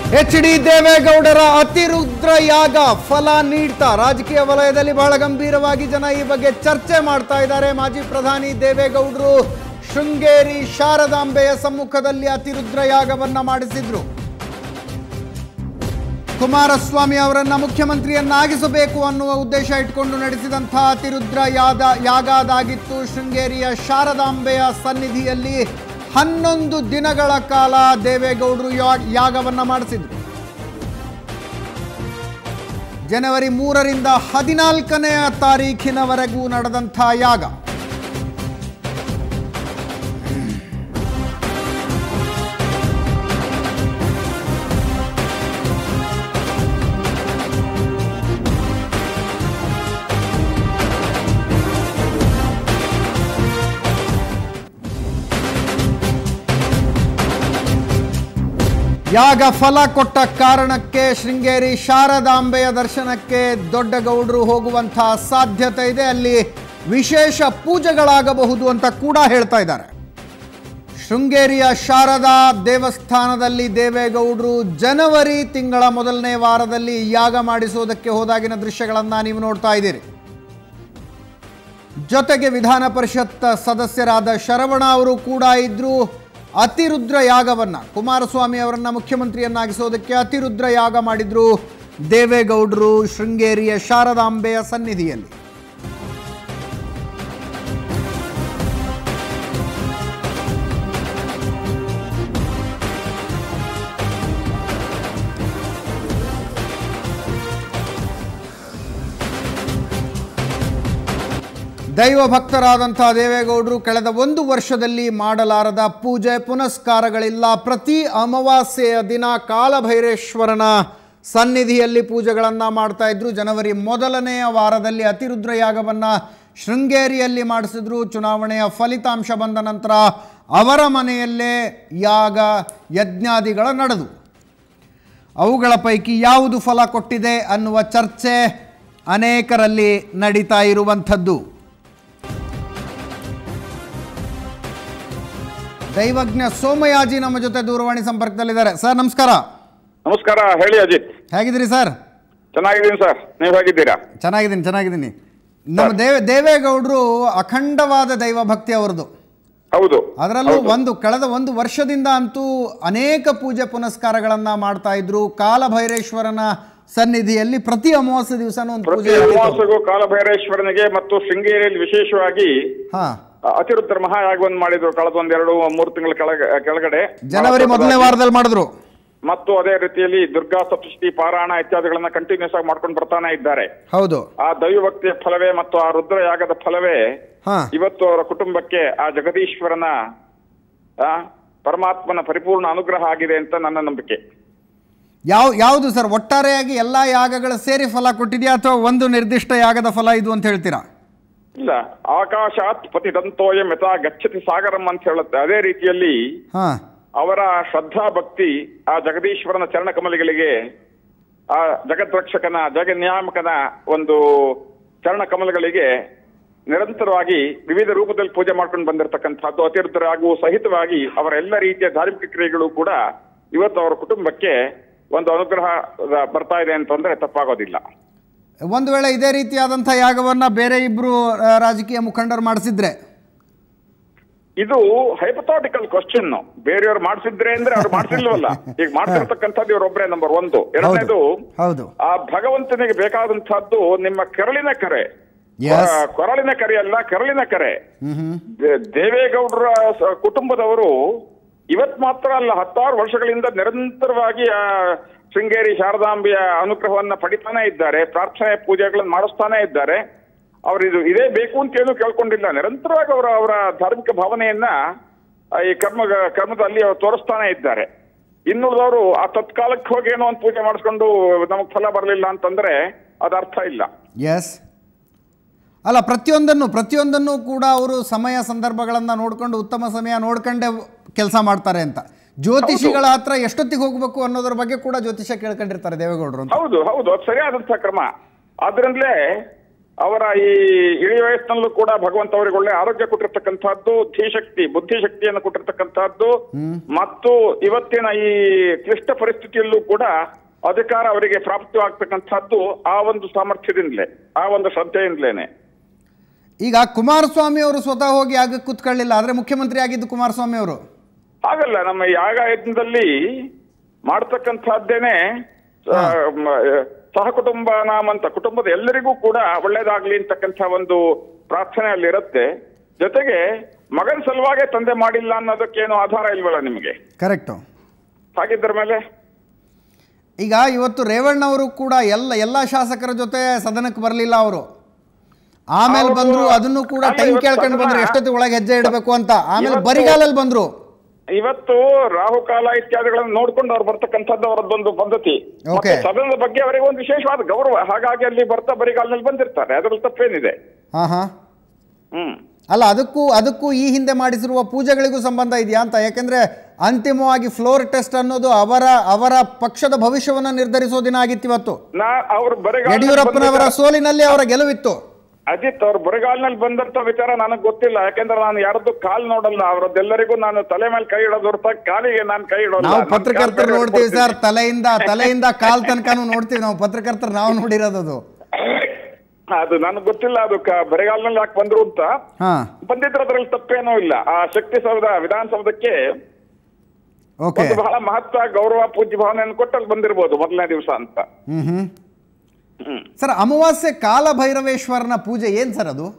H D ದೇವೇಗೌಡರ ಅತಿರುದ್ರ ಯಾಗ ಫಲ ನೀಡ್ತಾ ರಾಜಕೀಯ ವಲಯದಲ್ಲಿ ಬಹಳ ಗಂಭೀರವಾಗಿ ಜನ ಈ ಬಗ್ಗೆ ಚರ್ಚೆ ಮಾಡ್ತಾ ಇದ್ದಾರೆ ಮಾಜಿ ಪ್ರಧಾನಿ ದೇವೇಗೌಡರು ಶೃಂಗೇರಿ ಶಾರದಾಂಬೆಯ ಸಮ್ಮುಖದಲ್ಲಿ ಅತಿರುದ್ರ ಯಾಗವನ್ನ ಮಾಡಿಸಿದ್ರು ಕುಮಾರಸ್ವಾಮಿ ಅವರನ್ನ ಮುಖ್ಯಮಂತ್ರಿಯನ್ನಾಗಿಸಬೇಕು ಅನ್ನುವ ಉದ್ದೇಶ ಇಟ್ಕೊಂಡು ನಡೆಸಿದಂತಹ ಅತಿರುದ್ರ ಯಾದ ಯಾಗ ಅದಾಗಿತ್ತು ಶೃಂಗೇರಿಯ ಶಾರದಾಂಬೆಯ ಸನ್ನಿಧಿಯಲ್ಲಿ ಹನ್ನೊಂದು ದಿನಗಳ ಕಾಲ ದೇವೇಗೌಡರು ಯಾ- ಯಾಗವನ್ನ ಮಾಡಿಸಿದ್ರು ಜನವರಿ ಮೂರರಿಂದ ಹದಿನಾಲ್ಕನೆಯ ತಾರೀಖಿನವರೆಗೂ ನಡೆದಂಥ ಯಾಗ ಯಾಗ ಫಲ ಕೊಟ್ಟ ಕಾರಣಕ್ಕೆ ಶೃಂಗೇರಿ ಶಾರದಾಂಬೆಯ ದರ್ಶನಕ್ಕೆ ದೊಡ್ಡ ಗೌಡರು ಹೋಗುವಂತಹ ಸಾಧ್ಯತೆ ಇದೆ ಅಲ್ಲಿ ವಿಶೇಷ ಪೂಜೆಗಳಾಗಬಹುದು ಅಂತ ಕೂಡ ಹೇಳ್ತಾ ಇದ್ದಾರೆ ಶೃಂಗೇರಿಯ ಶಾರದಾ ದೇವಸ್ಥಾನದಲ್ಲಿ ದೇವೇಗೌಡರು ಜನವರಿ ತಿಂಗಳ ಮೊದಲನೇ ವಾರದಲ್ಲಿ ಯಾಗ ಮಾಡಿಸೋದಕ್ಕೆ ಹೋದಾಗಿನ ದೃಶ್ಯಗಳನ್ನು ನೀವು ನೋಡ್ತಾ ಇದ್ದೀರಿ ಜೊತೆಗೆ ವಿಧಾನ ಪರಿಷತ್ ಸದಸ್ಯರಾದ ಶರವಣ ಅವರು ಕೂಡ ಇದ್ರು ಅತಿರುದ್ರ ಯಾಗವನ್ನ ಕುಮಾರಸ್ವಾಮಿ ಅವರನ್ನ ಮುಖ್ಯಮಂತ್ರಿಯನ್ನಾಗಿಸೋದಕ್ಕೆ ಅತಿರುದ್ರ ಯಾಗ ಮಾಡಿದ್ರು ದೇವೇಗೌಡರು ಶೃಂಗೇರಿಯ ಶಾರದಾಂಬೆಯ ಸನ್ನಿಧಿಯಲ್ಲಿ ದೈವ ಭಕ್ತರಾದಂತಹ ದೇವೇಗೌಡರು ಕಳೆದ ಒಂದು ವರ್ಷದಲ್ಲಿ ಮಾಡಲಾರದ ಪೂಜೆ ಪುನಸ್ಕಾರಗಳಿಲ್ಲ ಪ್ರತಿ ಅಮಾವಾಸ್ಯೆಯ ದಿನ ಕಾಲಭೈರೇಶ್ವರನ ಸನ್ನಿಧಿಯಲ್ಲಿ ಪೂಜೆಗಳನ್ನು ಮಾಡ್ತಾ ಇದ್ರು ಜನವರಿ ಮೊದಲನೆಯ ವಾರದಲ್ಲಿ ಅತಿರುದ್ರ ಯಾಗವನ್ನು ಶೃಂಗೇರಿಯಲ್ಲಿ ಮಾಡಿಸಿದ್ರು ಚುನಾವಣೆಯ ಫಲಿತಾಂಶ ಬಂದ ನಂತರ ಅವರ ಮನೆಯಲ್ಲೇ ಯಾಗ ಯಜ್ಞಾದಿಗಳ ನಡೆದು ಅವುಗಳ ಪೈಕಿ ಯಾವುದು ಫಲ ಕೊಟ್ಟಿದೆ ಅನ್ನುವ ಚರ್ಚೆ ಅನೇಕರಲ್ಲಿ ನಡೀತಾ ಇರುವಂಥದ್ದು ದೈವಜ್ಞ ಸೋಮಯಾಜಿ ನಮ್ಮ ಜೊತೆ ದೂರವಾಣಿ ಸಂಪರ್ಕದಲ್ಲಿದ್ದಾರೆ ಸರ್ ನಮಸ್ಕಾರ ನಮಸ್ಕಾರ ಹೇಳಿ ಅಜಿತ್ ಹೇಗಿದ್ದೀರಿ ಸರ್ ಚೆನ್ನಾಗಿದ್ದೀನಿ ಸರ್ ನೀವು ಹೇಗಿದ್ದೀರಾ ಚೆನ್ನಾಗಿದ್ದೀನಿ ಚೆನ್ನಾಗಿದ್ದೀನಿ ನಮ್ಮ ದೇವ ದೇವೇಗೌಡರು ಅಖಂಡವಾದ ದೈವ ಭಕ್ತಿ ಅವರದು ಹೌದು ಅದರಲ್ಲೂ ಒಂದು ಕಳೆದ ಒಂದು ವರ್ಷದಿಂದ ಅಂತೂ ಅನೇಕ ಪೂಜೆ ಪುನಸ್ಕಾರಗಳನ್ನ ಮಾಡ್ತಾ ಇದ್ರು ಕಾಲಭೈರೇಶ್ವರನ ಸನ್ನಿಧಿಯಲ್ಲಿ ಪ್ರತಿ ಅಮಾವಾಸ್ಯ ದಿವಸನೂ ಒಂದು ಪ್ರತಿ ಪೂಜೆ ಇರ್ತಿತ್ತು. ಅಮಾವಾಸ್ಯೆಗೂ ಕಾಲಭೈರೇಶ್ವರನಿಗೆ ಮತ್ತು ಶೃಂಗೇರಿಯಲ್ಲಿ ವಿಶೇಷವಾಗಿ ಹಾ ಅ, ಅತಿರುದ್ರ ಮಹಾಯಾಗವನ್ನು ಮಾಡಿದ್ರು ಕಳೆದ ಒಂದೆರಡು ಮೂರು ತಿಂಗಳ ಕೆಳಗ ಕೆಳಗಡೆ ಜನವರಿ ಮೊದಲನೇ ವಾರದಲ್ಲಿ ಮಾಡಿದ್ರು ಮತ್ತು ಅದೇ ರೀತಿಯಲ್ಲಿ ದುರ್ಗಾ ಸಪ್ತಶತಿ ಪಾರಾಯಣ ಇತ್ಯಾದಿಗಳನ್ನ ಕಂಟಿನ್ಯೂಸ್ ಆಗಿ ಮಾಡ್ಕೊಂಡು ಬರ್ತಾನೆ ಇದ್ದಾರೆ ಹೌದು ಆ ದೈವಭಕ್ತಿಯ ಫಲವೇ ಮತ್ತು ಆ ರುದ್ರ ಯಾಗದ ಫಲವೇ ಹಾ ಇವತ್ತು ಅವರ ಕುಟುಂಬಕ್ಕೆ ಆ ಜಗದೀಶ್ವರನ ಆ, ಪರಮಾತ್ಮನ ಪರಿಪೂರ್ಣ ಅನುಗ್ರಹ ಆಗಿದೆ ಅಂತ ನನ್ನ ನಂಬಿಕೆ ಯಾವ ಯಾವುದು ಸರ್ ಒಟ್ಟಾರೆಯಾಗಿ ಎಲ್ಲಾ ಯಾಗಗಳ ಸೇರಿ ಫಲ ಕೊಟ್ಟಿದೆಯಾ ಅಥವಾ ಒಂದು ನಿರ್ದಿಷ್ಟ ಯಾಗದ ಫಲ ಇದು ಅಂತ ಹೇಳ್ತೀರಾ ಇಲ್ಲ ಆಕಾಶಾತ್ ಪತಿದಂತೋಯಂ ಯಥಾ ಗಚ್ಚತಿ ಸಾಗರಂ ಅಂತ ಹೇಳುತ್ತೆ ಅದೇ ರೀತಿಯಲ್ಲಿ ಹಾ ಅವರ ಶ್ರದ್ಧಾ ಭಕ್ತಿ ಆ ಜಗದೀಶ್ವರನ ಚರಣ ಕಮಲಗಳಿಗೆ ಆ ಜಗದ್ರಕ್ಷಕನ ಜಗನ್ಯಾಮಕನ ಒಂದು ಚರಣ ಕಮಲಗಳಿಗೆ ನಿರಂತರವಾಗಿ ವಿವಿಧ ರೂಪದಲ್ಲಿ ಪೂಜೆ ಮಾಡ್ಕೊಂಡು ಬಂದಿರತಕ್ಕಂಥದ್ದು ಅತಿರುದ್ರ ಆಗುವ ಸಹಿತವಾಗಿ ಅವರ ಎಲ್ಲ ರೀತಿಯ ಧಾರ್ಮಿಕ ಕ್ರಿಯೆಗಳು ಕೂಡ ಇವತ್ತು ಅವರ ಕುಟುಂಬಕ್ಕೆ ಒಂದು ಅನುಗ್ರಹ ಬರ್ತಾ ಇದೆ ಅಂತಂದ್ರೆ ತಪ್ಪಾಗೋದಿಲ್ಲ ಒಂದು ವೇಳೆ ಇದೇ ರೀತಿಯಾದಂಥ ಯಾಗವನ್ನ ಬೇರೆ ಇಬ್ರು ಆ, ರಾಜಕೀಯ ಮುಖಂಡರು ಮಾಡಿಸಿದ್ರೆ ಇದು ಹೈಪಥಾಟಿಕಲ್ ಕ್ವಶನ್ ಬೇರೆಯವ್ರು ಮಾಡಿಸಿದ್ರೆ ಅಂದ್ರೆ ಅವ್ರು ಮಾಡಿಸಿಲ್ವಲ್ಲ ಈಗ ಮಾಡ್ತಿರ್ತಕ್ಕಂಥದ್ದು ಇವರೊಬ್ಬರೇ ನಂಬರ್ ಒಂದು ಎರಡನೇದು ಹೌದು ಆ ಭಗವಂತನಿಗೆ ಬೇಕಾದಂತಹದ್ದು ನಿಮ್ಮ ಕೆರಳಿನ ಕರೆ Yes. ಆ, ಕೊರಳಿನ ಕರೆ ಅಲ್ಲ ಕೆರಳಿನ ಕರೆ ಹ್ಮ್ ಹ್ಮ್ ದೇ- ದೇವೇಗೌಡರ ಸ- ಕುಟುಂಬದವರು ಇವತ್ ಮಾತ್ರ ಅಲ್ಲ ಹತ್ತಾರು ವರ್ಷಗಳಿಂದ ನಿರಂತರವಾಗಿ ಆ ಶೃಂಗೇರಿ ಶಾರದಾಂಬೆಯ ಅನುಗ್ರಹವನ್ನ ಪಡಿತಾನೆ ಇದ್ದಾರೆ ಪ್ರಾರ್ಥನೆ ಪೂಜೆಗಳನ್ನು ಮಾಡಿಸ್ತಾನೆ ಇದ್ದಾರೆ ಅವರು ಇದು ಇದೇ ಬೇಕು ಅಂತ ಏನು ಕೇಳ್ಕೊಂಡಿಲ್ಲ ನಿರಂತರವಾಗಿ ಅವರ ಅವರ ಧಾರ್ಮಿಕ ಭಾವನೆಯನ್ನ ಆ, ಈ ಕರ್ಮ ಕರ್ಮದಲ್ಲಿ ಅವರು ತೋರಿಸ್ತಾನೆ ಇದ್ದಾರೆ ಇನ್ನುಳಿದವರು ಆ ತತ್ಕಾಲಕ್ಕೆ ಹೋಗಿ ಏನೋ ಒಂದು ಪೂಜೆ ಮಾಡಿಸ್ಕೊಂಡು ನಮಗ್ ಫಲ ಬರಲಿಲ್ಲ ಅಂತಂದ್ರೆ ಅದ ಅರ್ಥ ಇಲ್ಲ ಎಸ್ ಅಲ್ಲ ಪ್ರತಿಯೊಂದನ್ನು ಪ್ರತಿಯೊಂದನ್ನು ಕೂಡ ಅವರು ಸಮಯ ಸಂದರ್ಭಗಳನ್ನು ನೋಡ್ಕೊಂಡು ಉತ್ತಮ ಸಮಯ ನೋಡ್ಕೊಂಡೇ ಕೆಲಸ ಮಾಡ್ತಾರೆ ಅಂತ ಜ್ಯೋತಿಷಿಗಳ ಹತ್ರ ಎಷ್ಟೊತ್ತಿಗೆ ಹೋಗ್ಬೇಕು ಅನ್ನೋದ್ರ ಬಗ್ಗೆ ಕೂಡ ಜ್ಯೋತಿಷ್ಯ ಕೇಳ್ಕೊಂಡಿರ್ತಾರೆ ದೇವೇಗೌಡರು ಅಂತ ಹೌದು ಹೌದು ಅದು ಸರಿಯಾದಂತಹ ಕ್ರಮ ಆದ್ರಿಂದಲೇ ಅವರ ಈ ಇಳಿ ವಯಸ್ಸಿನಲ್ಲೂ ಕೂಡ ಭಗವಂತ ಅವರಿಗೆ ಒಳ್ಳೆ ಆರೋಗ್ಯ ಕೊಟ್ಟಿರ್ತಕ್ಕಂಥದ್ದು ಧೀಶಕ್ತಿ ಬುದ್ಧಿಶಕ್ತಿಯನ್ನು ಕೊಟ್ಟಿರ್ತಕ್ಕಂಥದ್ದು ಮತ್ತು ಇವತ್ತಿನ ಈ ಕ್ಲಿಷ್ಟ ಪರಿಸ್ಥಿತಿಯಲ್ಲೂ ಕೂಡ ಅಧಿಕಾರ ಅವರಿಗೆ ಪ್ರಾಪ್ತವಾಗ್ತಕ್ಕಂಥದ್ದು ಆ ಒಂದು ಸಾಮರ್ಥ್ಯದಿಂದಲೇ ಆ ಒಂದು ಶ್ರದ್ಧೆಯಿಂದಲೇನೆ ಈಗ ಕುಮಾರಸ್ವಾಮಿ ಅವರು ಸ್ವತಃ ಹೋಗಿ ಆಗ ಕೂತ್ಕೊಳ್ಳಿಲ್ಲ ಆದ್ರೆ ಮುಖ್ಯಮಂತ್ರಿ ಆಗಿದ್ದು ಕುಮಾರಸ್ವಾಮಿ ಅವರು ಹಾಗಲ್ಲ ನಮ್ಮ ಯಾಗ ಯಜ್ಞದಲ್ಲಿ ಮಾಡ್ತಕ್ಕಂಥದ್ದೇನೆ ಆ, ಮ- ಸಹ ಕುಟುಂಬ ನಾಮ ಅಂತ ಕುಟುಂಬದ ಎಲ್ಲರಿಗೂ ಕೂಡ ಒಳ್ಳೇದಾಗ್ಲಿ ಅಂತಕ್ಕಂಥ ಒಂದು ಪ್ರಾರ್ಥನೆ ಅಲ್ಲಿರುತ್ತೆ ಜೊತೆಗೆ ಮಗನ ಸಲುವಾಗೆ ತಂದೆ ಮಾಡಿಲ್ಲ ಅನ್ನೋದಕ್ಕೇನು ಆಧಾರ ಇಲ್ವಲ್ಲ ನಿಮಗೆ ಕರೆಕ್ಟು ಹಾಗಿದ್ರ ಮೇಲೆ ಈಗ ಇವತ್ತು ರೇವಣ್ಣ ಅವರು ಕೂಡ ಎಲ್ಲ ಎಲ್ಲ ಶಾಸಕರ ಜೊತೆ ಸದನಕ್ಕೆ ಬರಲಿಲ್ಲ ಅವರು ಆಮೇಲೆ ಅವ್ರು- ಬಂದ್ರು ಅದನ್ನು ಕೂಡ ಅಲ್ಲ, ಟೈಮ್ ಇವತ್ತು ಕೇಳ್ಕೊಂಡು ಬಂದ್ರು ಸದನ- ಎಷ್ಟೊತ್ತಿಗೆ ಒಳಗೆ ಹೆಜ್ಜೆ ಇಡಬೇಕು ಅಂತ ಆಮೇಲೆ ಇವತ್ತು- ಬರಿಗಾಲಲ್ಲಿ ಬಂದ್ರು ಇವತ್ತು ರಾಹುಕಾಲ ಇತ್ಯಾದಿಗಳನ್ನು ನೋಡ್ಕೊಂಡು ಅವ್ರು ಬರ್ತಕ್ಕಂಥದ್ದು ಅವರದ್ದೊಂದು ಪದ್ಧತಿ ಮತ್ತೆ Okay. ಸದನದ ಬಗ್ಗೆ ಅವರಿಗೆ ಒಂದು ವಿಶೇಷವಾದ ಗೌರವ ಹಾಗಾಗಿ ಅಲ್ಲಿ ಬರ್ತಾ ಬರಿಗಾಲಿನಲ್ಲಿ ಬಂದಿರ್ತಾರೆ ಅದ್ರಲ್ಲಿ ತಪ್ಪೇನಿದೆ ಹಾ ಹಾ ಹ್ಮ್ ಅಲ್ಲ ಅದಕ್ಕೂ ಅದಕ್ಕೂ ಈ ಹಿಂದೆ ಮಾಡಿಸಿರುವ ಪೂಜೆಗಳಿಗೂ ಸಂಬಂಧ ಇದೆಯಾ ಅಂತ ಯಾಕೆಂದ್ರೆ ಅಂತಿಮವಾಗಿ ಫ್ಲೋರ್ ಟೆಸ್ಟ್ ಅನ್ನೋದು ಅವರ ಅವರ ಪಕ್ಷದ ಭವಿಷ್ಯವನ್ನು ನಿರ್ಧರಿಸೋ ದಿನ ಆಗಿತ್ತು ಇವತ್ತು ನಾ ಅವ್ರ ಬರಿಗಾಲಿನಲ್ಲಿ ಯಡಿಯೂರಪ್ಪನವರ ಬಂದಿದ್ದ- ಸೋಲಿನಲ್ಲಿ ಅವರ ಗೆಲುವಿತ್ತು ಅಜಿತ್ ಅವ್ರ ಬರಿಗಾಲಿನಲ್ಲಿ ಬಂದಂತ ವಿಚಾರ ನನಗೆ ಗೊತ್ತಿಲ್ಲ ಯಾಕೆಂದ್ರೆ ನಾನು ಯಾರದ್ದು ಕಾಲ್ ನೋಡಲ್ಲ ಅವರದ್ದೆಲ್ಲರಿಗೂ ನಾನು ತಲೆ ಮೇಲೆ ಕೈ ಇಡೋದು ಹೊರತಾಗಿ ಕಾಲಿಗೆ ನಾನು ಕೈ ಇಡೋಲ್ಲ ನಾವು ನಾನ್ ಪತ್ರಕರ್ತರು ಕಾಲ್ ಮೇಲೆ ನೋಡ್ತೀವಿ ಸರ್ ಇಟ್ಕೊಳ್ತೀನಿ. ತಲೆಯಿಂದ ತಲೆಯಿಂದ ಕಾಲ್ ತನಕನೂ ನೋಡ್ತೀವಿ ನಾವು ಪತ್ರಕರ್ತರು ನಾವು ನೋಡಿರೋದು ಅದು ನನಗೆ ಗೊತ್ತಿಲ್ಲ ಅದು ಕ- ಬರಿಗಾಲಿನಲ್ಲಿ ಯಾಕೆ ಬಂದ್ರು ಅಂತ ಹಾ ಬಂದಿದ್ರೆ ಅದ್ರಲ್ಲಿ ತಪ್ಪೇನೂ ಇಲ್ಲ ಆ ಶಕ್ತಿ ಸೌಧ ವಿಧಾನಸೌಧಕ್ಕೆ ಓಕೆ ಒಂದು ಬಹಳ ಮಹತ್ವ ಗೌರವ ಪೂಜ್ಯ ಭಾವನೆಯನ್ನು ಕೊಟ್ಟು ಅಲ್ಲಿ ಬಂದಿರ್ಬೋದು ಮೊದಲನೇ ದಿವಸ ಅಂತ ಹ್ಮ್ ಹ್ಮ್ ಹ್ಮ್. ಸರ್ ಅಮಾವಾಸ್ಯೆ ಕಾಲಭೈರವೇಶ್ವರನ ಪೂಜೆ ಏನ್ ಸರ್ ಅದು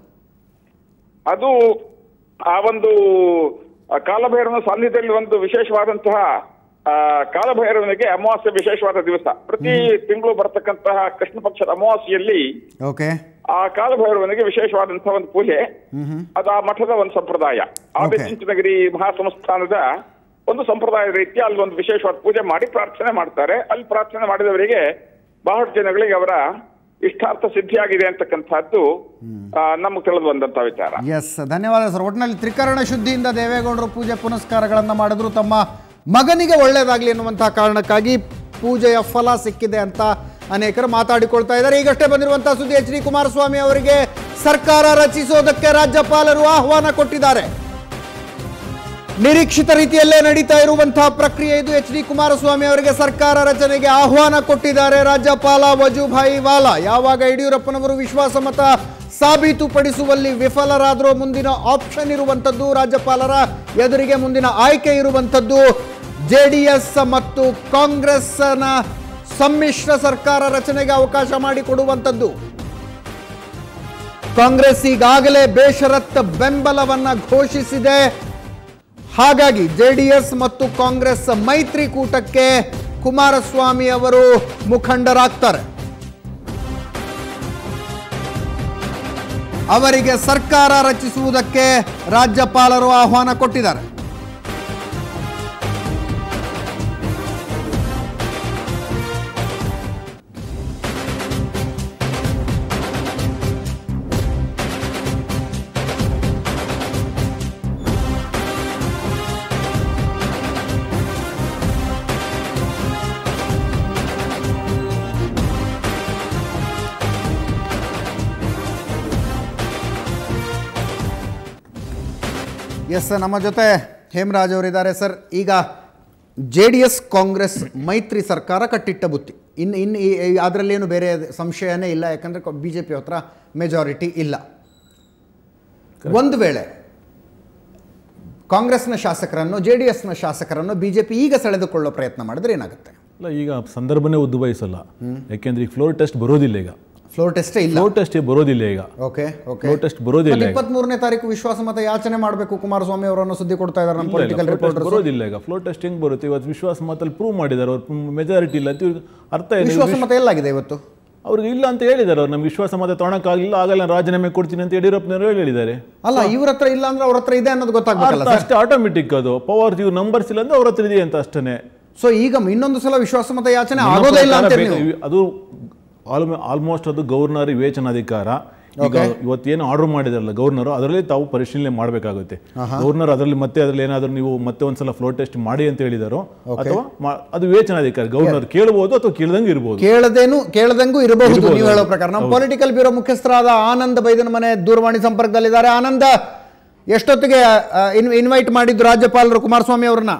ಅದು ಆ ಒಂದು ಆ ಕಾಲಭೈರವನ ಸಾನ್ನಿಧ್ಯದಲ್ಲಿ ಒಂದು ವಿಶೇಷವಾದಂತಹ ಆ ಕಾಲಭೈರವನಿಗೆ ಅಮಾವಾಸ್ಯೆ ವಿಶೇಷವಾದ ದಿವಸ ಪ್ರತಿ ತಿಂಗಳು ಬರ್ತಕ್ಕಂತಹ ಕೃಷ್ಣ ಪಕ್ಷದ ಅಮಾವಾಸ್ಯೆಯಲ್ಲಿ ಓಕೆ ಆ ಕಾಲಭೈರವನಿಗೆ ವಿಶೇಷವಾದಂತಹ ಒಂದು ಪೂಜೆ ಅದು ಆ ಮಠದ ಒಂದು ಸಂಪ್ರದಾಯ ಆದಿಚುಂಚನಗಿರಿ ಮಹಾಸಂಸ್ಥಾನದ ಒಂದು ಸಂಪ್ರದಾಯದ ರೀತಿ ಅಲ್ಲಿ ಒಂದು ವಿಶೇಷವಾದ ಪೂಜೆ ಮಾಡಿ ಪ್ರಾರ್ಥನೆ ಮಾಡ್ತಾರೆ ಅಲ್ಲಿ ಪ್ರಾರ್ಥನೆ ಮಾಡಿದವರಿಗೆ ಬಹಳಷ್ಟು ಜನಗಳಿಗೆ ಅವರ ಇಷ್ಟಾರ್ಥ ಸಿದ್ಧಿಯಾಗಿದೆ ಅಂತಕ್ಕಂಥದ್ದು ಆ, ನಮಗೆ ತಿಳಿದು ಬಂದಂತ ವಿಚಾರ ಎಸ್ ಧನ್ಯವಾದ ಸರ್ ಒಟ್ಟಿನಲ್ಲಿ ತ್ರಿಕರಣ ಶುದ್ಧಿಯಿಂದ ದೇವೇಗೌಡರು ಪೂಜೆ ಪುನಸ್ಕಾರಗಳನ್ನು ಮಾಡಿದ್ರು ತಮ್ಮ ಮಗನಿಗೆ ಒಳ್ಳೆಯದಾಗಲಿ ಎನ್ನುವಂತಹ ಕಾರಣಕ್ಕಾಗಿ ಪೂಜೆಯ ಫಲ ಸಿಕ್ಕಿದೆ ಅಂತ ಅನೇಕರು ಮಾತಾಡಿಕೊಳ್ತಾ ಇದ್ದಾರೆ ಈಗಷ್ಟೇ ಬಂದಿರುವಂತಹ ಸುದ್ದಿ ಎಚ್ ಡಿ ಕುಮಾರಸ್ವಾಮಿ ಅವರಿಗೆ ಸರ್ಕಾರ ರಚಿಸೋದಕ್ಕೆ ರಾಜ್ಯಪಾಲರು ಆಹ್ವಾನ ಕೊಟ್ಟಿದ್ದಾರೆ ನಿರೀಕ್ಷಿತ ರೀತಿಯಲ್ಲೇ ನಡೀತಾ ಇರುವಂತಹ ಪ್ರಕ್ರಿಯೆ ಇದು ಎಚ್ ಡಿ ಕುಮಾರಸ್ವಾಮಿ ಅವರಿಗೆ ಸರ್ಕಾರ ರಚನೆಗೆ ಆಹ್ವಾನ ಕೊಟ್ಟಿದ್ದಾರೆ ರಾಜ್ಯಪಾಲ ವಜುಭಾಯಿ ವಾಲಾ ಯಾವಾಗ ಯಡಿಯೂರಪ್ಪನವರು ವಿಶ್ವಾಸಮತ ಸಾಬೀತುಪಡಿಸುವಲ್ಲಿ ವಿಫಲರಾದರೂ ಮುಂದಿನ ಆಪ್ಷನ್ ಇರುವಂಥದ್ದು ರಾಜ್ಯಪಾಲರ ಎದುರಿಗೆ ಮುಂದಿನ ಆಯ್ಕೆ ಇರುವಂಥದ್ದು ಜೆ ಡಿ ಎಸ್ ಮತ್ತು ಕಾಂಗ್ರೆಸ್ನ ಸಮ್ಮಿಶ್ರ ಸರ್ಕಾರ ರಚನೆಗೆ ಅವಕಾಶ ಮಾಡಿಕೊಡುವಂಥದ್ದು ಕಾಂಗ್ರೆಸ್ ಈಗಾಗಲೇ ಬೇಷರತ್ ಬೆಂಬಲವನ್ನ ಘೋಷಿಸಿದೆ ಹಾಗಾಗಿ ಜೆಡಿಎಸ್ ಮತ್ತು ಕಾಂಗ್ರೆಸ್ ಮೈತ್ರಿಕೂಟಕ್ಕೆ ಕುಮಾರಸ್ವಾಮಿ ಅವರು ಮುಖಂಡರಾಗ್ತಾರೆ ಅವರಿಗೆ ಸರ್ಕಾರ ರಚಿಸುವುದಕ್ಕೆ ರಾಜ್ಯಪಾಲರು ಆಹ್ವಾನ ಕೊಟ್ಟಿದ್ದಾರೆ ಎಸ್ ನಮ್ಮ ಜೊತೆ ಹೇಮರಾಜ್ ಅವರಿದ್ದಾರೆ ಸರ್ ಈಗ ಜೆ ಡಿ ಎಸ್ ಕಾಂಗ್ರೆಸ್ ಮೈತ್ರಿ ಸರ್ಕಾರ ಕಟ್ಟಿಟ್ಟ ಬುತ್ತಿ ಇನ್ನು ಇನ್ನು ಅದರಲ್ಲೇನು ಬೇರೆ ಸಂಶಯನೇ ಇಲ್ಲ ಯಾಕಂದರೆ ಬಿ ಜೆ ಪಿ ಹತ್ರ ಮೆಜಾರಿಟಿ ಇಲ್ಲ ಒಂದು ವೇಳೆ ಕಾಂಗ್ರೆಸ್ನ ಶಾಸಕರನ್ನು ಜೆ ಡಿ ಎಸ್ನ ಶಾಸಕರನ್ನು ಬಿ ಜೆ ಪಿ ಈಗ ಸೆಳೆದುಕೊಳ್ಳೋ ಪ್ರಯತ್ನ ಮಾಡಿದ್ರೆ ಏನಾಗುತ್ತೆ ಅಲ್ಲ ಈಗ ಸಂದರ್ಭನೇ ಉದ್ಭವಿಸಲ್ಲ ಯಾಕೆಂದ್ರೆ ಈಗ ಫ್ಲೋರ್ ಟೆಸ್ಟ್ ಬರೋದಿಲ್ಲ ಈಗ ಫ್ಲೋರ್ ಟೆಸ್ಟೇ ಇಲ್ಲ ಫ್ಲೋರ್ ಟೆಸ್ಟ್ ಬರೋದಿಲ್ಲ ಈಗ ಓಕೆ ಓಕೆ ಫ್ಲೋರ್ ಟೆಸ್ಟ್ ಬರೋದಿಲ್ಲ ಈಗ ಇಪ್ಪತ್ಮೂರನೇ ತಾರೀಕು ವಿಶ್ವಾಸಮತ ಯಾಚನೆ ಮಾಡಬೇಕು ಕುಮಾರಸ್ವಾಮಿ ಅವರನ್ನು ಸುದ್ದಿ ಕೊಡ್ತಾ ಇದ್ದಾರೆ ನಮ್ಮ ಪೊಲಿಟಿಕಲ್ ಫ್ಲೋರ್ ಟೆಸ್ಟ್ ರಿಪೋರ್ಟರ್ಸ್ ಬರೋದಿಲ್ಲ ಈಗ ಫ್ಲೋರ್ ಟೆಸ್ಟ್ ಹೆಂಗ್ ಬರುತ್ತೆ ಇವತ್ತು ವಿಶ್ವಾಸ ಮತಲ್ಲಿ ಪ್ರೂವ್ ಮಾಡಿದ್ದಾರೆ ಅವ್ರು ಮೆಜಾರಿಟಿ ಇಲ್ಲ ಅಂತ ಇವ್ರಿಗೆ ಅರ್ಥ ಏನು ವಿಶ್ವಾಸಮತ ಎಲ್ಲಾಗಿದೆ ಇವತ್ತು ಅವ್ರಿಗೆ ಇಲ್ಲ ಅಂತ ಹೇಳಿದ್ದಾರೆ ಅವ್ರು ನಮ್ಗೆ ವಿಶ್ವಾಸ ಮತ ತೊಗೊಳಕ್ಕಾಗಲಿಲ್ಲ ಆಗಲ್ಲ ನಾನು ರಾಜೀನಾಮೆ ಕೊಡ್ತೀನಿ ಅಂತ ಯಡಿಯೂರಪ್ಪನವರು ಹೇಳಿದ್ದಾರೆ ಅಲ್ಲ ಇವ್ರ ಹತ್ರ ಇಲ್ಲ ಅಂದ್ರೆ ಅವ್ರ ಹತ್ರ ಇದೆ ಅನ್ನೋದು ಗೊತ್ತಾಗ್ಬೇಕಲ್ಲ ಅರ್ಥ ಅಷ್ಟೇ ಆಟೋಮೆಟಿಕ್ ಅದು ಪವರ್ ಇವ್ರು ನಂಬರ್ಸ್ ಇಲ್ಲ ಅಂದ್ರೆ ಅವ್ರ ಹತ್ರ ಇದೆ ಅಂತ ಅಷ್ಟೇ ಸೊ ಈಗ ಇನ್ನೊಂದು ಸಲ ವಿಶ್ವಾಸಮತ ಯಾಚನೆ ಆಗೋದೇ ಇಲ್ಲ ಅಂತ ನೀವು ಅದು ಆಲ್ಮೋಸ್ಟ್ ಅದು ಗವರ್ನರ್ ವಿವೇಚನಾಧಿಕಾರ ಈಗ ಇವತ್ತೇನು ಆರ್ಡರ್ ಮಾಡಿದಾರಲ್ಲ ಗವರ್ನರ್ ಅದರಲ್ಲಿ ತಾವು ಪರಿಶೀಲನೆ ಮಾಡಬೇಕಾಗುತ್ತೆ ಗವರ್ನರ್ ಅದರಲ್ಲಿ ಮತ್ತೆ ಅದರಲ್ಲಿ ಏನಾದರೂ ನೀವು ಮತ್ತೆ ಒಂದ್ಸಲ ಫ್ಲೋ ಟೆಸ್ಟ್ ಮಾಡಿ ಅಂತ ಹೇಳಿದಾರೋ ಅಥವಾ ಮಾ- ಅದು ವಿವೇಚನಾಧಿಕಾರಿ ಗವರ್ನರ್ ಕೇಳಬಹುದು ಅಥವಾ ಕೇಳದಂಗೆ ಇರಬಹುದು ಕೇಳದೇನು ಕೇಳದಂಗೂ ಇರಬಹುದು ನೀವು ಹೇಳೋ ಪ್ರಕಾರ ನಮ್ಮ ಪೊಲಿಟಿಕಲ್ ಬ್ಯೂರೋ ಮುಖ್ಯಸ್ಥರಾದ ಆನಂದ್ ಬೈದನ ಮನೆ ದೂರವಾಣಿ ಸಂಪರ್ಕದಲ್ಲಿದ್ದಾರೆ ಆನಂದ ಎಷ್ಟೊತ್ತಿಗೆ ಇನ್ವೈಟ್ ಮಾಡಿದ್ರು ರಾಜ್ಯಪಾಲರು ಕುಮಾರಸ್ವಾಮಿ ಅವ್ರನ್ನ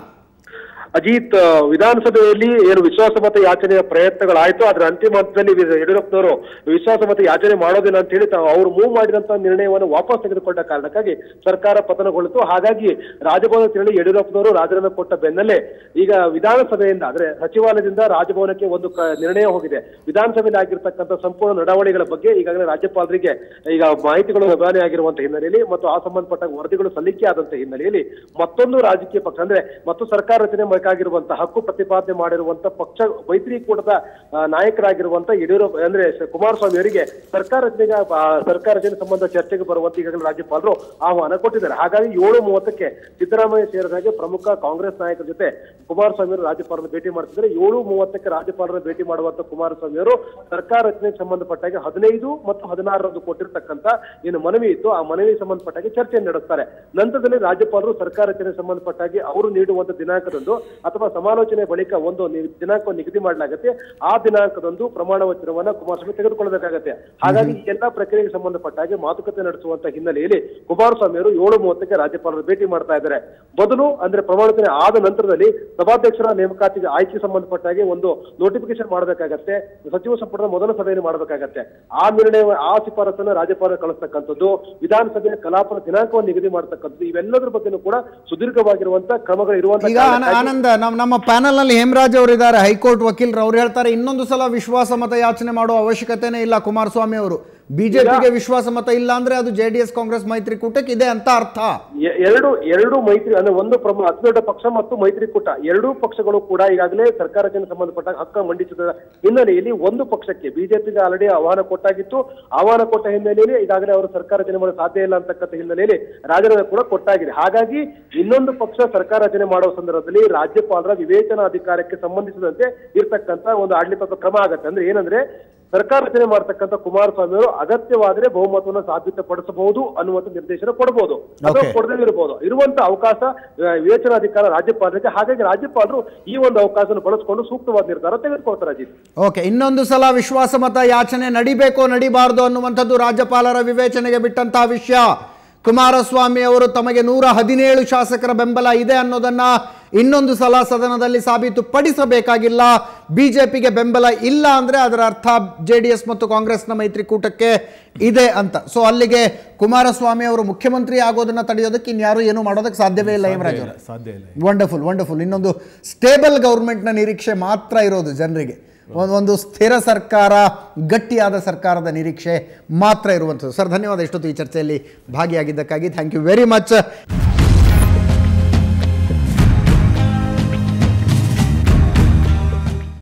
ಅಜಿತ್ ಆ, ವಿಧಾನಸಭೆಯಲ್ಲಿ ಏನು ವಿಶ್ವಾಸಮತ ಯಾಚನೆಯ ಪ್ರಯತ್ನಗಳಾಯ್ತು ಆದ್ರೆ ಅಂತಿಮ ಹಂತದಲ್ಲಿ ವಿ- ಯಡಿಯೂರಪ್ಪನವರು ವಿಶ್ವಾಸಮತ ಯಾಚನೆ ಮಾಡೋದಿಲ್ಲ ಅಂತ ಹೇಳಿ ತಾವು ಅವರು ಮೂವ್ ಮಾಡಿದಂತ ನಿರ್ಣಯವನ್ನು ವಾಪಸ್ ತೆಗೆದುಕೊಂಡ ಕಾರಣಕ್ಕಾಗಿ ಸರ್ಕಾರ ಪತನಗೊಳ್ಳಿತು ಹಾಗಾಗಿ ರಾಜಭವನ ತೆರಳಿ ಯಡಿಯೂರಪ್ಪನವರು ರಾಜೀನಾಮೆ ಕೊಟ್ಟ ಬೆನ್ನಲ್ಲೇ ಈಗ ವಿಧಾನಸಭೆಯಿಂದ ಅಂದ್ರೆ ಸಚಿವಾಲಯದಿಂದ ರಾಜಭವನಕ್ಕೆ ಒಂದು ಕ- ನಿರ್ಣಯ ಹೋಗಿದೆ ವಿಧಾನಸಭೆಯಲ್ಲಿ ಆಗಿರ್ತಕ್ಕಂಥ ಸಂಪೂರ್ಣ ನಡವಳಿಕೆಗಳ ಬಗ್ಗೆ ಈಗಾಗಲೇ ರಾಜ್ಯಪಾಲರಿಗೆ ಈಗ ಮಾಹಿತಿಗಳು ರವಾನೆ ಆಗಿರುವಂತ ಹಿನ್ನೆಲೆಯಲ್ಲಿ ಮತ್ತು ಆ ಸಂಬಂಧಪಟ್ಟ ವರದಿಗಳು ಸಲ್ಲಿಕೆ ಆದಂತ ಹಿನ್ನೆಲೆಯಲ್ಲಿ ಮತ್ತೊಂದು ರಾಜಕೀಯ ಪಕ್ಷ ಅಂದ್ರೆ ಮತ್ತು ಸರ್ಕಾರ ರಚನೆ ಬೇಕಾಗಿರುವಂತಹ ಹಕ್ಕು ಪ್ರತಿಪಾದನೆ ಮಾಡಿರುವಂತ ಪಕ್ಷ ಮೈತ್ರಿಕೂಟದ ಆ, ನಾಯಕರಾಗಿರುವಂತ ಯಡಿಯೂರಪ್ಪ ಅಂದ್ರೆ ಸ- ಕುಮಾರಸ್ವಾಮಿ ಅವರಿಗೆ ಸರ್ಕಾರ ರಚನೆಗೆ ಆ, ಸರ್ಕಾರ ರಚನೆ ಸಂಬಂಧ ಚರ್ಚೆಗೆ ಬರುವಂತ ಈಗಾಗಲೇ ರಾಜ್ಯಪಾಲರು ಆಹ್ವಾನ ಕೊಟ್ಟಿದ್ದಾರೆ ಹಾಗಾಗಿ ಏಳು ಮೂವತ್ತಕ್ಕೆ ಸಿದ್ದರಾಮಯ್ಯ ಸೇರಿದಾಗೆ ಪ್ರಮುಖ ಕಾಂಗ್ರೆಸ್ ನಾಯಕರ ಜೊತೆ ಕುಮಾರಸ್ವಾಮಿ ಅವರು ರಾಜ್ಯಪಾಲರನ್ನು ಭೇಟಿ ಮಾಡ್ತಿದ್ದಾರೆ ಏಳು ಮೂವತ್ತಕ್ಕೆ ರಾಜ್ಯಪಾಲರ ಭೇಟಿ ಮಾಡುವಂತ ಕುಮಾರಸ್ವಾಮಿ ಅವರು ಸರ್ಕಾರ ರಚನೆಗೆ ಸಂಬಂಧಪಟ್ಟಾಗೆ ಹದಿನೈದು ಮತ್ತು ಹದಿನಾರರಂದು ಕೊಟ್ಟಿರ್ತಕ್ಕಂಥ ಏನು ಮನವಿ ಇತ್ತು ಆ ಮನವಿ ಸಂಬಂಧಪಟ್ಟಾಗೆ ಚರ್ಚೆ ನಡೆಸ್ತಾರೆ ನಂತರದಲ್ಲಿ ರಾಜ್ಯಪಾಲರು ಸರ್ಕಾರ ರಚನೆಗೆ ಸಂಬಂಧಪಟ್ಟಾಗಿ ಅವರು ನೀಡುವಂತ ದಿನಾಂಕದಂದು ಅಥವಾ ಸಮಾಲೋಚನೆ ಬಳಿಕ ಒಂದು ನಿ- ದಿನಾಂಕ ನಿಗದಿ ಮಾಡಲಾಗುತ್ತೆ ಆ ದಿನಾಂಕದಂದು ಪ್ರಮಾಣ ವಚನವನ್ನ ಕುಮಾರಸ್ವಾಮಿ ತೆಗೆದುಕೊಳ್ಳಬೇಕಾಗತ್ತೆ ಹಾಗಾಗಿ ಈ ಎಲ್ಲಾ ಪ್ರಕ್ರಿಯೆಗೆ ಸಂಬಂಧಪಟ್ಟಾಗೆ ಮಾತುಕತೆ ನಡೆಸುವಂತ ಹಿನ್ನೆಲೆಯಲ್ಲಿ ಕುಮಾರಸ್ವಾಮಿ ಅವರು ಏಳು ಮೂವತ್ತಕ್ಕೆ ರಾಜ್ಯಪಾಲರು ಭೇಟಿ ಮಾಡ್ತಾ ಇದ್ದಾರೆ ಮೊದಲು ಅಂದ್ರೆ ಪ್ರಮಾಣ ವಚನ ಆದ ನಂತರದಲ್ಲಿ ಸಭಾಧ್ಯಕ್ಷರ ನೇಮಕಾತಿಗೆ ಆಯ್ಕೆ ಸಂಬಂಧಪಟ್ಟಾಗೆ ಒಂದು ನೋಟಿಫಿಕೇಶನ್ ಮಾಡಬೇಕಾಗತ್ತೆ ಸಚಿವ ಸಂಪುಟದ ಮೊದಲ ಸಭೆಯನ್ನು ಮಾಡಬೇಕಾಗತ್ತೆ ಆ ನಿರ್ಣಯ ಆ ಶಿಫಾರಸನ್ನು ರಾಜ್ಯಪಾಲ ಕಳಿಸ್ತಕ್ಕಂಥದ್ದು ವಿಧಾನಸಭೆಯ ಕಲಾಪದ ದಿನಾಂಕವನ್ನು ನಿಗದಿ ಮಾಡತಕ್ಕಂಥದ್ದು ಇವೆಲ್ಲದರ ಬಗ್ಗೆನೂ ಕೂಡ ಸುದೀರ್ಘವಾಗಿರುವಂತ ಕ್ರಮಗಳು ಇರುವಂತ ಈಗ ಆನ- ಆನಂದ ನಮ್ಮ ನಮ್ಮ ಪ್ಯಾನಲ್ ನಲ್ಲಿ ಹೇಮರಾಜ್ ಅವರು ಇದ್ದಾರೆ ಹೈಕೋರ್ಟ್ ವಕೀಲರು ಅವ್ರು ಹೇಳ್ತಾರೆ ಇನ್ನೊಂದು ಸಲ ವಿಶ್ವಾಸ ಮತ ಯಾಚನೆ ಮಾಡುವ ಅವಶ್ಯಕತೆನೇ ಇಲ್ಲ ಕುಮಾರಸ್ವಾಮಿ ಅವರು ಬಿಜೆಪಿಗೆ ವಿಶ್ವಾಸ ಮತ ಇಲ್ಲ ಅಂದ್ರೆ ಅದು ಜೆ ಡಿ ಎಸ್ ಕಾಂಗ್ರೆಸ್ ಮೈತ್ರಿಕೂಟಕ್ಕೆ ಇದೆ ಅಂತ ಅರ್ಥ ಎ- ಎರಡು ಎರಡು ಮೈತ್ರಿ ಅಂದ್ರೆ ಒಂದು ಪ್ರಮುಖ ಅತಿ ದೊಡ್ಡ ಪಕ್ಷ ಮತ್ತು ಮೈತ್ರಿಕೂಟ ಎರಡೂ ಪಕ್ಷಗಳು ಕೂಡ ಈಗಾಗಲೇ ಸರ್ಕಾರ ರಚನೆ ಸಂಬಂಧಪಟ್ಟ ಹಕ್ಕ ಮಂಡಿಸಿದ ಹಿನ್ನೆಲೆಯಲ್ಲಿ ಒಂದು ಪಕ್ಷಕ್ಕೆ ಬಿಜೆಪಿಗೆ ಆಲ್ರೆಡಿ ಆಹ್ವಾನ ಕೊಟ್ಟಾಗಿತ್ತು ಆಹ್ವಾನ ಕೊಟ್ಟ ಹಿನ್ನೆಲೆಯಲ್ಲಿ ಈಗಾಗಲೇ ಅವರು ಸರ್ಕಾರ ರಚನೆ ಮಾಡಲು ಸಾಧ್ಯ ಇಲ್ಲ ಅಂತಕ್ಕಂಥ ಹಿನ್ನೆಲೆಯಲ್ಲಿ ರಾಜೀನಾಮೆ ಕೂಡ ಕೊಟ್ಟಾಗಿದೆ ಹಾಗಾಗಿ ಇನ್ನೊಂದು ಪಕ್ಷ ಸರ್ಕಾರ ರಚನೆ ಮಾಡುವ ಸಂದರ್ಭದಲ್ಲಿ ರಾಜ್ಯಪಾಲರ ವಿವೇಚನಾ ಅಧಿಕಾರಕ್ಕೆ ಸಂಬಂಧಿಸಿದಂತೆ ಇರ್ತಕ್ಕಂಥ ಒಂದು ಆಡಳಿತ ಕ್ರಮ ಆಗತ್ತೆ ಅಂದ್ರೆ ಏನಂದ್ರೆ ಸರ್ಕಾರ ರಚನೆ ಮಾಡ್ತಕ್ಕಂಥ ಕುಮಾರಸ್ವಾಮಿ ಅವರು ಅಗತ್ಯವಾದರೆ ಬಹುಮತವನ್ನು ಸಾಬೀತುಪಡಿಸಬಹುದು ಅನ್ನುವಂತ ನಿರ್ದೇಶನ ಕೊಡಬಹುದು ಅಥವಾ Okay. ಕೊಡದೇ ಇರಬಹುದು ಇರುವಂತ ಅವಕಾಶ ಆ, ವಿವೇಚನಾಧಿಕಾರ ರಾಜ್ಯಪಾಲರಿಗೆ ಹಾಗಾಗಿ ರಾಜ್ಯಪಾಲರು ಈ ಒಂದು ಅವಕಾಶವನ್ನು ಬಳಸಿಕೊಂಡು ಸೂಕ್ತವಾದ ನಿರ್ಧಾರ ತೆಗೆದುಕೊಳ್ತಾರೆ ಅಜಿತ್ ಓಕೆ ಇನ್ನೊಂದು ಸಲ ವಿಶ್ವಾಸಮತ ಯಾಚನೆ ನಡಿಬೇಕೋ ನಡಿಬಾರ್ದು ಅನ್ನುವಂಥದ್ದು ರಾಜ್ಯಪಾಲರ ವಿವೇಚನೆಗೆ ಬಿಟ್ಟಂತಹ ವಿಷಯ ಕುಮಾರಸ್ವಾಮಿ ಅವರು ತಮಗೆ ನೂರ ಹದಿನೇಳು ಶಾಸಕರ ಬೆಂಬಲ ಇದೆ ಅನ್ನೋದನ್ನ ಇನ್ನೊಂದು ಸಲ ಸದನದಲ್ಲಿ ಸಾಬೀತುಪಡಿಸಬೇಕಾಗಿಲ್ಲ ಬಿಜೆಪಿಗೆ ಬೆಂಬಲ ಇಲ್ಲ ಅಂದ್ರೆ ಅದರ ಅರ್ಥ ಜೆ ಡಿ ಎಸ್ ಮತ್ತು ಕಾಂಗ್ರೆಸ್ನ ಮೈತ್ರಿಕೂಟಕ್ಕೆ ಇದೆ ಅಂತ ಸೊ ಅಲ್ಲಿಗೆ ಕುಮಾರಸ್ವಾಮಿ ಅವರು ಮುಖ್ಯಮಂತ್ರಿ ಆಗೋದನ್ನ ತಡೆಯೋದಕ್ಕೆ ಇನ್ಯಾರು ಏನು ಮಾಡೋದಕ್ಕೆ ಸಾಧ್ಯವೇ ಇಲ್ಲ ಹೇಮರಾಜ್ ಅವರೇ ಸಾಧ್ಯ ಇಲ್ಲ ವಂಡರ್ಫುಲ್ ವಂಡರ್ಫುಲ್ ಇನ್ನೊಂದು ಸ್ಟೇಬಲ್ ಗೌರ್ಮೆಂಟ್ನ ನಿರೀಕ್ಷೆ ಮಾತ್ರ ಇರೋದು ಜನರಿಗೆ ಒಂದು ಒಂದು ಸ್ಥಿರ ಸರ್ಕಾರ ಗಟ್ಟಿಯಾದ ಸರ್ಕಾರದ ನಿರೀಕ್ಷೆ ಮಾತ್ರ ಇರುವಂಥದ್ದು ಸರ್ ಧನ್ಯವಾದ ಇಷ್ಟೊತ್ತು ಈ ಚರ್ಚೆಯಲ್ಲಿ ಭಾಗಿಯಾಗಿದ್ದಕ್ಕಾಗಿ ಥ್ಯಾಂಕ್ ಯು ವೆರಿ ಮಚ್